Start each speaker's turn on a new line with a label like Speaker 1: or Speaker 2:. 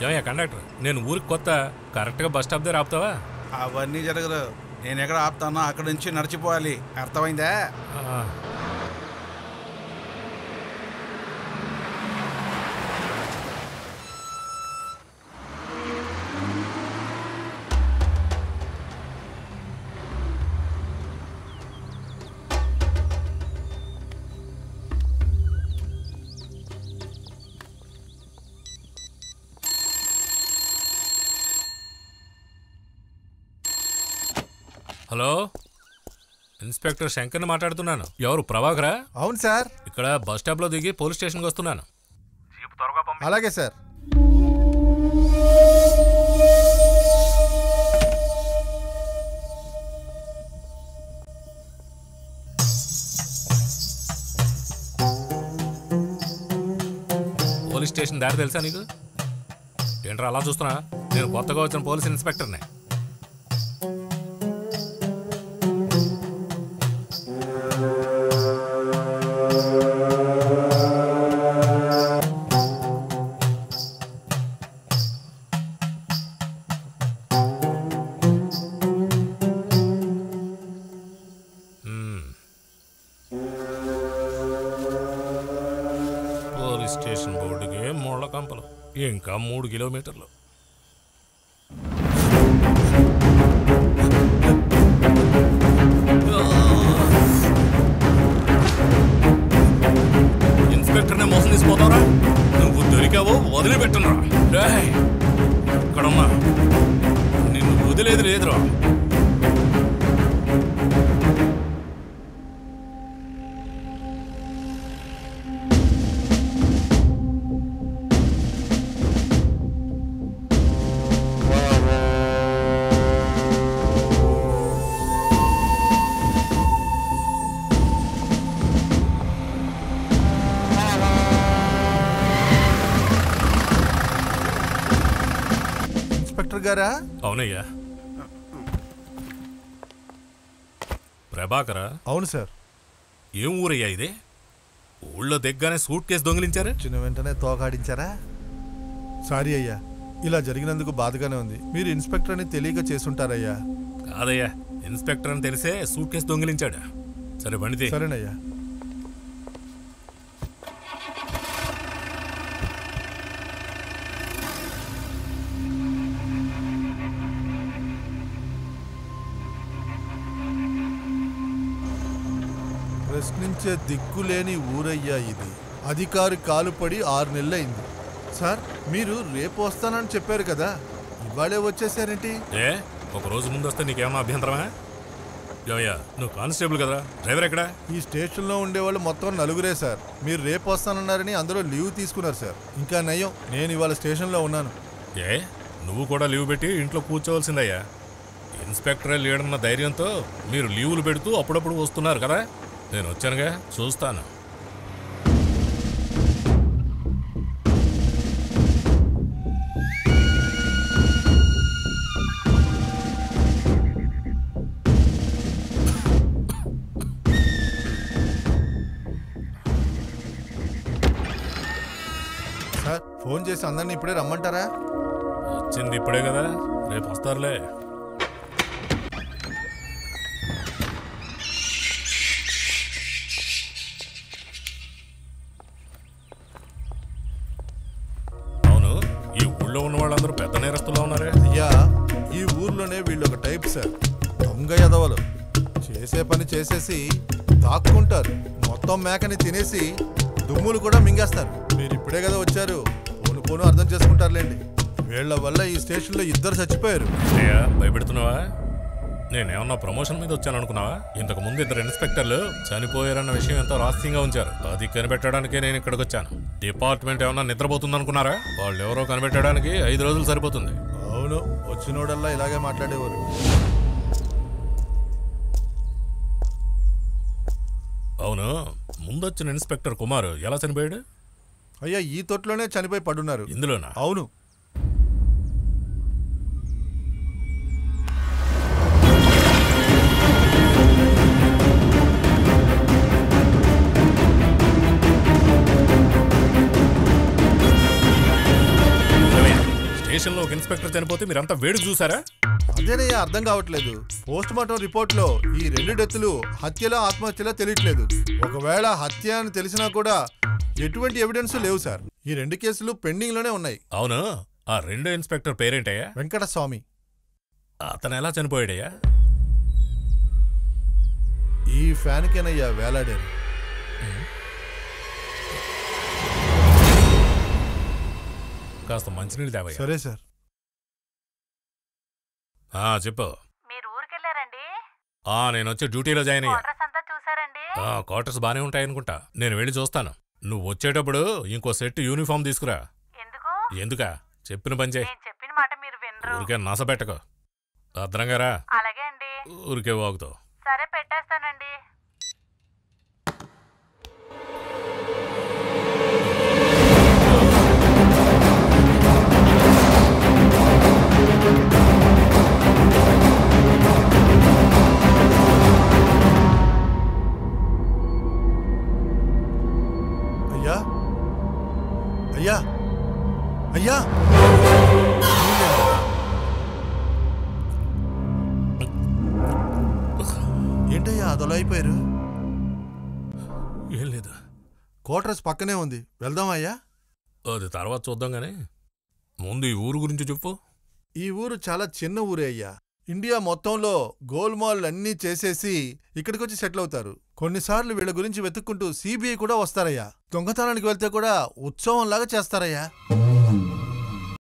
Speaker 1: ఏమయ్యా కండక్టర్ నేను ఊరికి కొత్త కరెక్ట్గా బస్ స్టాప్ దగ్గర ఆపుతావా
Speaker 2: అవన్నీ జరగదు నేను ఎక్కడ ఆపుతానో అక్కడి నుంచి నడిచిపోవాలి అర్థమైందా
Speaker 1: ఆ, హలో ఇన్స్పెక్టర్ శంకర్ని మాట్లాడుతున్నాను ఎవరు ప్రభాకరా
Speaker 3: అవును సార్
Speaker 1: ఇక్కడ బస్ స్టాప్లో దిగి పోలీస్ స్టేషన్కి వస్తున్నాను
Speaker 3: అలాగే సార్
Speaker 1: పోలీస్ స్టేషన్ దారి తెలుసా నీకు ఏంట్రా అలా చూస్తున్నా నేను కొత్తగా వచ్చిన పోలీస్ ఇన్స్పెక్టర్ని మ్మ్. పోలీస్ స్టేషన్ బోర్డుకి మూల కంపలు ఇంకా మూడు కిలోమీటర్లు ఇన్స్పెక్టర్నే మోసం తీసిపోతావరా నువ్వు దొరికావో వదిలిపెట్టనురా రేయ్, ఇక్కడున్నా నిన్ను వదిలేది లేదురా
Speaker 3: ఇన్స్పెక్టర్ గారా
Speaker 1: అవునయ్యా ప్రభాకరా
Speaker 3: అవును సార్
Speaker 1: ఏం ఊరయ్యా ఇది ఊళ్ళో దిగ్గానే సూట్ కేసు దొంగిలించారు
Speaker 3: చిన్న వెంటనే తోకాడించారా సారీ అయ్యా ఇలా జరిగినందుకు బాధగానే ఉంది మీరు ఇన్స్పెక్టర్ అని తెలియక చేసుంటారయ్యా
Speaker 1: కాదయ్యా ఇన్స్పెక్టర్ అని తెలిసే సూట్ కేసు దొంగిలించాడు సరే బండిది
Speaker 3: సరేనయ్యా ప్రశ్నించే దిక్కులేని ఊరయ్యా ఇది అధికారి కాలుపడి ఆరు నెలలైంది సార్ మీరు రేపు వస్తానని చెప్పారు కదా ఇవాళే వచ్చేసారేంటి
Speaker 1: ఏ ఒక రోజు ముందు వస్తే నీకేమన్నా అభ్యంతరమా యోయ్యా నువ్వు కానిస్టేబుల్ కదా డ్రైవర్ ఎక్కడా
Speaker 3: ఈ స్టేషన్లో ఉండేవాళ్ళు మొత్తం నలుగురే సార్ మీరు రేపు వస్తానన్నారని అందరూ లీవ్ తీసుకున్నారు సార్ ఇంకా నయం నేను ఇవాళ స్టేషన్లో ఉన్నాను
Speaker 1: ఏ నువ్వు కూడా లీవ్ పెట్టి ఇంట్లో కూర్చోవలసిందయ్యా ఇన్స్పెక్టరే లీడన్న ధైర్యంతో మీరు లీవులు పెడుతూ అప్పుడప్పుడు వస్తున్నారు కదా నేను వచ్చానుగా చూస్తాను
Speaker 3: సార్ ఫోన్ చేసి అందరినీ ఇప్పుడే రమ్మంటారా
Speaker 1: వచ్చింది ఇప్పుడే కదా రేపు వస్తారులే అవును ఈ ఊళ్ళో ఉన్న వాళ్ళందరూ పెద్ద నేరస్తుల్లో ఉన్నారే
Speaker 3: అయ్యా ఈ ఊర్లోనే వీళ్ళు ఒక టైప్ సార్ దొంగ ఎదవలు చేసే పని చేసేసి దాక్కుంటారు మొత్తం మేకని తినేసి దుమ్ములు కూడా మింగేస్తారు మీరు ఇప్పుడే కదా వచ్చారు పోను పోను అర్థం చేసుకుంటారులేండి వీళ్ళ వల్ల ఈ స్టేషన్లో ఇద్దరు చచ్చిపోయారు
Speaker 1: అయ్యా భయపెడుతున్నావా నేనేమన్నా ప్రమోషన్ మీద వచ్చాను అనుకున్నావా ఇంతకు ముందు ఇద్దరు ఇన్స్పెక్టర్లు చనిపోయారన్న విషయం ఎంతో రహస్యంగా ఉంచారు అది కనిపెట్టడానికే నేను ఇక్కడికి వచ్చాను డిపార్ట్మెంట్ ఏమన్నా నిద్రపోతుంది అనుకున్నారా వాళ్ళు ఎవరో కనిపెట్టడానికి ఐదు రోజులు సరిపోతుంది
Speaker 3: అవును వచ్చినోడల్లా ఇలాగే మాట్లాడేవారు
Speaker 1: అవును ముందొచ్చిన ఇన్స్పెక్టర్ కుమార్ ఎలా చనిపోయాడు
Speaker 3: అయ్యా ఈ తొట్లోనే చనిపోయి పడున్నారు
Speaker 1: ఇందులోనా
Speaker 3: అవును
Speaker 1: ఏమయ్యా, స్టేషన్లో ఒక ఇన్స్పెక్టర్ చనిపోతే మీరంతా వేడుకు చూసారా
Speaker 3: అదేనయ్యా అర్థం కావట్లేదు పోస్ట్ మార్టం రిపోర్ట్లో ఈ రెండు డెత్తులు హత్యలో ఆత్మహత్యలో తెలియట్లేదు ఒకవేళ హత్య అని తెలిసినా కూడా ఎటువంటి ఎవిడెన్స్ లేవు సార్ ఈ రెండు కేసులు పెండింగ్ లోనే ఉన్నాయి
Speaker 1: అవును ఆ రెండో ఇన్స్పెక్టర్ పేరేంటయ్యా
Speaker 3: వెంకటస్వామి
Speaker 1: అతను ఎలా చనిపోయాడయ్యా
Speaker 3: ఈ ఫ్యాన్కేనయ్యా వేలాడారు
Speaker 1: కాస్త మంచినీళ్ళు తేవయ్యా
Speaker 3: సరే సార్
Speaker 1: ఆ, చెప్పు
Speaker 4: మీరు ఊరికెళ్ళారండి
Speaker 1: ఆ నేను వచ్చి డ్యూటీలో జాయిన్ అయ్యా
Speaker 4: క్వార్టర్స్ అంతా చూసారండి
Speaker 1: ఆ, క్వార్టర్స్ బానే ఉంటాయనుకుంటా నేను వెళ్ళి చూస్తాను నువ్వు వచ్చేటప్పుడు ఇంకో సెట్ యూనిఫామ్ తీసుకురా
Speaker 4: ఎందుకు
Speaker 1: ఎందుకా చెప్పిన పని చేయి
Speaker 4: నేను చెప్పిన మాట మీరు వినరు
Speaker 1: ఊరికే నసబెట్టకు భద్రంగా రా
Speaker 4: అలాగే అండి
Speaker 1: ఊరికే వాగుతావు
Speaker 4: సరే పెట్టేస్తానండి
Speaker 3: అయ్యా అయ్యా అయ్యా ఏంటయ్యా అదలో అయిపోయారు
Speaker 1: ఏం లేదు
Speaker 3: క్వార్టర్స్ పక్కనే ఉంది వెళ్దాం అయ్యా
Speaker 1: అది తర్వాత చూద్దాం గానీ ముందు ఈ ఊరు గురించి చెప్పు
Speaker 3: ఈ ఊరు చాలా చిన్న ఊరే అయ్యా ఇండియా మొత్తంలో గోల్మాల్ అన్నీ చేసేసి ఇక్కడికొచ్చి సెటిల్ అవుతారు కొన్నిసార్లు వీళ్ళ గురించి వెతుక్కుంటూ సిబిఐ కూడా వస్తారయ్యా దొంగతనానికి వెళ్తే కూడా ఉత్సవంలాగా చేస్తారయ్యా